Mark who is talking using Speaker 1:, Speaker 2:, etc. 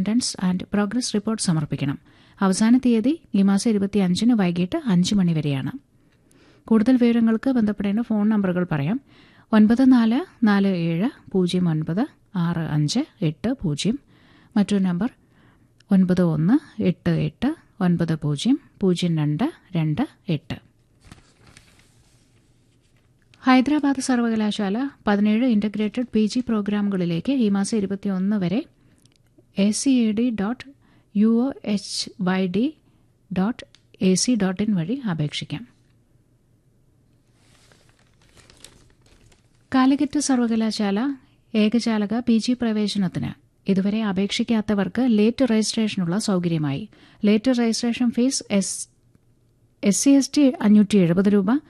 Speaker 1: attendance and progress report സമർപ്പിക്കണം അവസാന തീയതി ഈ മാസം ഇരുപത്തിയഞ്ചിന് വൈകിട്ട് അഞ്ച് മണി വരെയാണ് കൂടുതൽ വിവരങ്ങൾക്ക് ബന്ധപ്പെടേണ്ട ഫോൺ നമ്പറുകൾ പറയാം ഒൻപത് നാല് നാല് ഏഴ് പൂജ്യം ഒൻപത് ആറ് അഞ്ച് എട്ട് പൂജ്യം മറ്റൊരു നമ്പർ ഒൻപത് ഒന്ന് എട്ട് എട്ട് ഒൻപത് പൂജ്യം പൂജ്യം രണ്ട് രണ്ട് എട്ട് ഹൈദരാബാദ് സർവകലാശാല പതിനേഴ് ഇൻ്റഗ്രേറ്റഡ് പി ജി പ്രോഗ്രാമുകളിലേക്ക് ഈ മാസം ഇരുപത്തിയൊന്ന് വരെ A C A D dot U O H Y D dot A C dot in വഴി അപേക്ഷിക്കാം കാലിക്കറ്റ് സർവകലാശാല ഏകജാലക പി ജി പ്രവേശനത്തിന് ഇതുവരെ അപേക്ഷിക്കാത്തവർക്ക് ലേറ്റ് രജിസ്ട്രേഷനുള്ള സൗകര്യമായി late registration fees S S C S T അഞ്ഞൂറ്റി എഴുപത് രൂപ